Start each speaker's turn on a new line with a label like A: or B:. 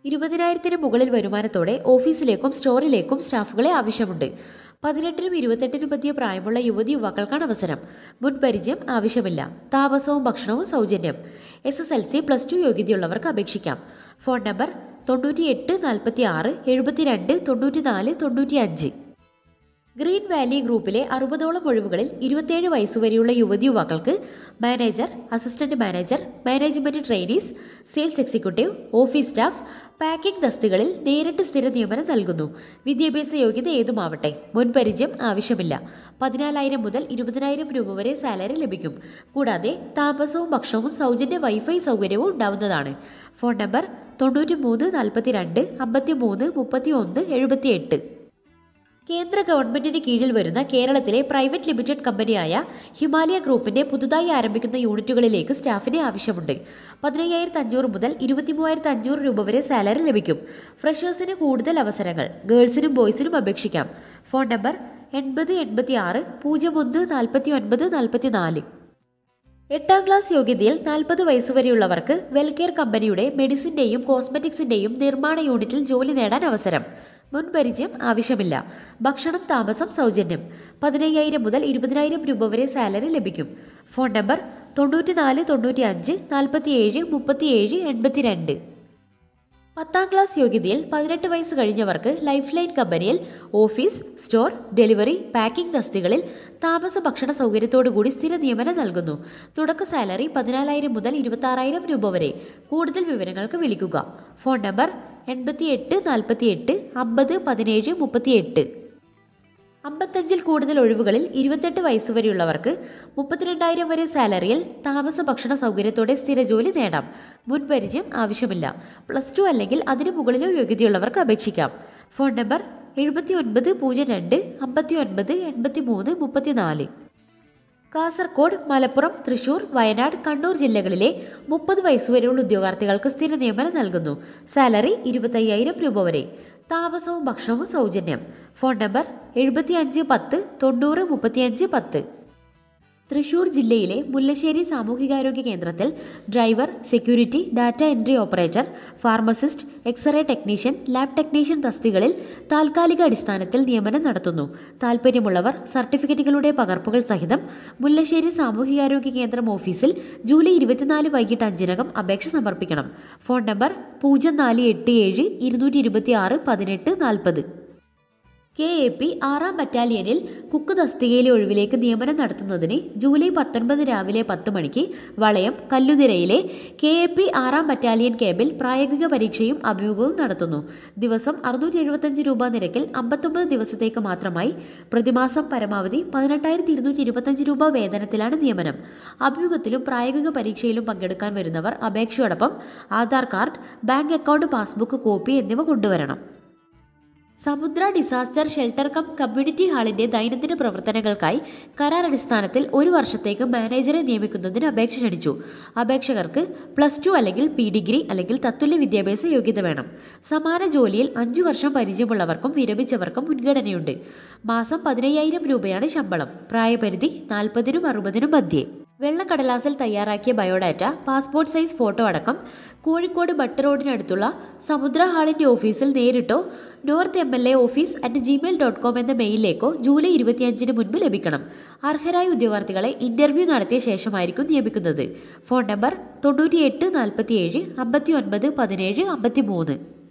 A: ഇരുപതിനായിരത്തിന് മുകളിൽ വരുമാനത്തോടെ ഓഫീസിലേക്കും സ്റ്റോറിലേക്കും സ്റ്റാഫുകളെ ആവശ്യമുണ്ട് പതിനെട്ടിനും ഇരുപത്തെട്ടിനും പറ്റിയ പ്രായമുള്ള യുവതി യുവാക്കൾക്കാണ് അവസരം മുൻപരിചയം ആവശ്യമില്ല താമസവും ഭക്ഷണവും സൗജന്യം S S L C plus two യോഗ്യതയുള്ളവർക്ക് അപേക്ഷിക്കാം ഫോൺ നമ്പർ തൊണ്ണൂറ്റി എട്ട് നാൽപ്പത്തി ആറ് എഴുപത്തിരണ്ട് തൊണ്ണൂറ്റി നാല് തൊണ്ണൂറ്റി അഞ്ച് ഗ്രീൻ വാലി ഗ്രൂപ്പിലെ അറുപതോളം ഒഴിവുകളിൽ ഇരുപത്തേഴ് വയസ്സുവരെയുള്ള യുവതി യുവാക്കൾക്ക് manager assistant manager management trainees sales executive office staff packing തസ്തികളിൽ നേരിട്ട് സ്ഥിര നിയമനം നൽകുന്നു വിദ്യാഭ്യാസ യോഗ്യത ഏതുമാവട്ടെ മുൻപരിചയം ആവശ്യമില്ല പതിനാലായിരം മുതൽ ഇരുപതിനായിരം രൂപ വരെ സാലറി ലഭിക്കും കൂടാതെ താമസവും ഭക്ഷണവും സൗജന്യ വൈഫൈ സൗകര്യവും ഉണ്ടാവുന്നതാണ് ഫോൺ നമ്പർ തൊണ്ണൂറ്റി മൂന്ന് നാൽപ്പത്തി രണ്ട് അമ്പത്തി മൂന്ന് മുപ്പത്തി ഒന്ന് എഴുപത്തി എട്ട് കേന്ദ്ര ഗവൺമെന്റിന് കീഴിൽ വരുന്ന കേരളത്തിലെ പ്രൈവറ്റ് ലിമിറ്റഡ് കമ്പനിയായ ഹിമാലയ ഗ്രൂപ്പിന്റെ പുതുതായി ആരംഭിക്കുന്ന യൂണിറ്റുകളിലേക്ക് സ്റ്റാഫിനെ ആവശ്യമുണ്ട് പതിനയ്യായിരത്തി അഞ്ഞൂറ് മുതൽ ഇരുപത്തി മൂവായിരത്തി അഞ്ഞൂറ് രൂപ വരെ സാലറി ലഭിക്കും ഫ്രഷേഴ്സിന് കൂടുതൽ അവസരങ്ങൾ ഗേൾസിനും ബോയ്സിനും അപേക്ഷിക്കാം ഫോൺ നമ്പർ എൺപത് എൺപത്തി ആറ് പൂജ്യം ഒന്ന് നാൽപ്പത്തി ഒൻപത് നാൽപ്പത്തി നാല് എട്ടാം ക്ലാസ് യോഗ്യതയിൽ നാൽപ്പത് വയസ്സുവരെയുള്ളവർക്ക് വെൽകെയർ കമ്പനിയുടെ മെഡിസിന്റെയും കോസ്മെറ്റിക്സിന്റെയും നിർമ്മാണ യൂണിറ്റിൽ ജോലി നേടാൻ അവസരം മുൻപരിചയം ആവശ്യമില്ല ഭക്ഷണം താമസം സൗജന്യം പതിനയ്യായിരം മുതൽ ഇരുപതിനായിരം രൂപ വരെ സാലറി ലഭിക്കും ഫോൺ നമ്പർ തൊണ്ണൂറ്റിനാല് തൊണ്ണൂറ്റി അഞ്ച് നാൽപ്പത്തിയേഴ് മുപ്പത്തിയേഴ് എൺപത്തിരണ്ട് പത്താം ക്ലാസ് യോഗ്യതയിൽ പതിനെട്ട് വയസ്സ് കഴിഞ്ഞവർക്ക് ലൈഫ് ലൈൻ കമ്പനിയിൽ ഓഫീസ് സ്റ്റോർ ഡെലിവറി പാക്കിംഗ് തസ്തികളിൽ താമസ ഭക്ഷണ സൗകര്യത്തോടുകൂടി സ്ഥിര നിയമനം നൽകുന്നു തുടക്ക സാലറി പതിനാലായിരം മുതൽ ഇരുപത്തി രൂപ വരെ കൂടുതൽ വിവരങ്ങൾക്ക് വിളിക്കുക ഫോൺ നമ്പർ എൺപത്തിയെട്ട് നാൽപ്പത്തിയെട്ട് അമ്പത് പതിനേഴ് മുപ്പത്തിയെട്ട് അമ്പത്തഞ്ചിൽ കൂടുതൽ ഒഴിവുകളിൽ ഇരുപത്തെട്ട് വയസ്സുവരെയുള്ളവർക്ക് മുപ്പത്തിരണ്ടായിരം വരെ സാലറിയിൽ താമസ ഭക്ഷണ സൗകര്യത്തോടെ സ്ഥിര ജോലി നേടാം മുൻപരിചയം ആവശ്യമില്ല പ്ലസ് ടു അല്ലെങ്കിൽ അതിനു മുകളിലോ യോഗ്യതയുള്ളവർക്ക് അപേക്ഷിക്കാം ഫോൺ നമ്പർ എഴുപത്തി ഒൻപത് പൂജ്യം രണ്ട് അമ്പത്തി ഒൻപത് എൺപത്തി മൂന്ന് മുപ്പത്തിനാല് കാസർഗോഡ് മലപ്പുറം തൃശൂർ വയനാട് കണ്ണൂർ ജില്ലകളിലെ മുപ്പത് വയസ്സുവരെയുള്ള ഉദ്യോഗാർത്ഥികൾക്ക് സ്ഥിര നിയമനം നൽകുന്നു സാലറി ഇരുപത്തയ്യായിരം രൂപ വരെ താമസവും ഭക്ഷണവും സൗജന്യം ഫോൺ നമ്പർ എഴുപത്തിയഞ്ച് പത്ത് തൊണ്ണൂറ് മുപ്പത്തിയഞ്ച് പത്ത് തൃശൂർ ജില്ലയിലെ മുല്ലശ്ശേരി സാമൂഹികാരോഗ്യ കേന്ദ്രത്തിൽ driver security data entry operator pharmacist x ray technician lab technician തസ്തികളിൽ താൽക്കാലിക അടിസ്ഥാനത്തിൽ നിയമനം നടത്തുന്നു താൽപ്പര്യമുള്ളവർ സർട്ടിഫിക്കറ്റുകളുടെ പകർപ്പുകൾ സഹിതം മുല്ലശ്ശേരി സാമൂഹികാരോഗ്യ കേന്ദ്രം ഓഫീസിൽ ജൂലൈ ഇരുപത്തിനാല് വൈകിട്ട് അഞ്ചിനകം അപേക്ഷ സമർപ്പിക്കണം ഫോൺ നമ്പർ പൂജ്യം നാല് എട്ട് ഏഴ് ഇരുന്നൂറ്റി ഇരുപത്തി ആറ് പതിനെട്ട് നാൽപ്പത് കെ എ പി ആറാം ബറ്റാലിയനിൽ കുക്ക് തസ്തികയിലെ ഒഴിവിലേക്ക് നിയമനം നടത്തുന്നതിന് ജൂലൈ പത്തൊൻപത് രാവിലെ പത്ത് മണിക്ക് വളയം കല്ലുനിരയിലെ കെ എ പി ആറാം ബറ്റാലിയൻ ക്യാമ്പിൽ പ്രായോഗിക പരീക്ഷയും അഭിമുഖവും നടത്തുന്നു ദിവസം അറുന്നൂറ്റി എഴുപത്തഞ്ച് രൂപ നിരക്കിൽ അമ്പത്തൊമ്പത് ദിവസത്തേക്ക് മാത്രമായി പ്രതിമാസം പരമാവധി പതിനെട്ടായിരത്തി ഇരുന്നൂറ്റി ഇരുപത്തഞ്ച് രൂപ വേതനത്തിലാണ് നിയമനം അഭിമുഖത്തിലും പ്രായോഗിക പരീക്ഷയിലും പങ്കെടുക്കാൻ വരുന്നവർ അപേക്ഷയോടൊപ്പം Aadhaar card bank account passbook copy എന്നിവ കൊണ്ടുവരണം Samudra disaster shelter cum community ഹാളിന്റെ ദൈനംദിന പ്രവർത്തനങ്ങൾക്കായി കരാർ അടിസ്ഥാനത്തിൽ ഒരു വർഷത്തേക്ക് മാനേജറെ നിയമിക്കുന്നതിന് അപേക്ഷ ക്ഷണിച്ചു അപേക്ഷകർക്ക് പ്ലസ് ടു അല്ലെങ്കിൽ പി ഡിഗ്രി അല്ലെങ്കിൽ തത്തുല്യ വിദ്യാഭ്യാസ യോഗ്യത വേണം സമാന ജോലിയിൽ അഞ്ചു വർഷം പരിചയമുള്ളവർക്കും വിരമിച്ചവർക്കും മുൻഗണനയുണ്ട് മാസം പതിനയ്യായിരം രൂപയാണ് ശമ്പളം പ്രായപരിധി നാൽപ്പതിനും അറുപതിനും മധ്യേ വെള്ളക്കടലാസിൽ തയ്യാറാക്കിയ ബയോഡാറ്റ പാസ്പോർട്ട് സൈസ് ഫോട്ടോ അടക്കം കോഴിക്കോട് ബട്ട് റോഡിനടുത്തുള്ള സമുദ്ര ഹാളിന്റെ ഓഫീസിൽ നേരിട്ടോ north M L A office at Gmail dot com എന്ന മെയിലിലേക്കോ ജൂലൈ ഇരുപത്തിയഞ്ചിന് മുൻപ് ലഭിക്കണം അർഹരായ ഉദ്യോഗാർത്ഥികളെ ഇന്റർവ്യൂ നടത്തിയ ശേഷമായിരിക്കും നിയമിക്കുന്നത് ഫോൺ നമ്പർ തൊണ്ണൂറ്റിയെട്ട് നാൽപ്പത്തിയേഴ് അമ്പത്തി ഒൻപത് പതിനേഴ് അമ്പത്തി മൂന്ന്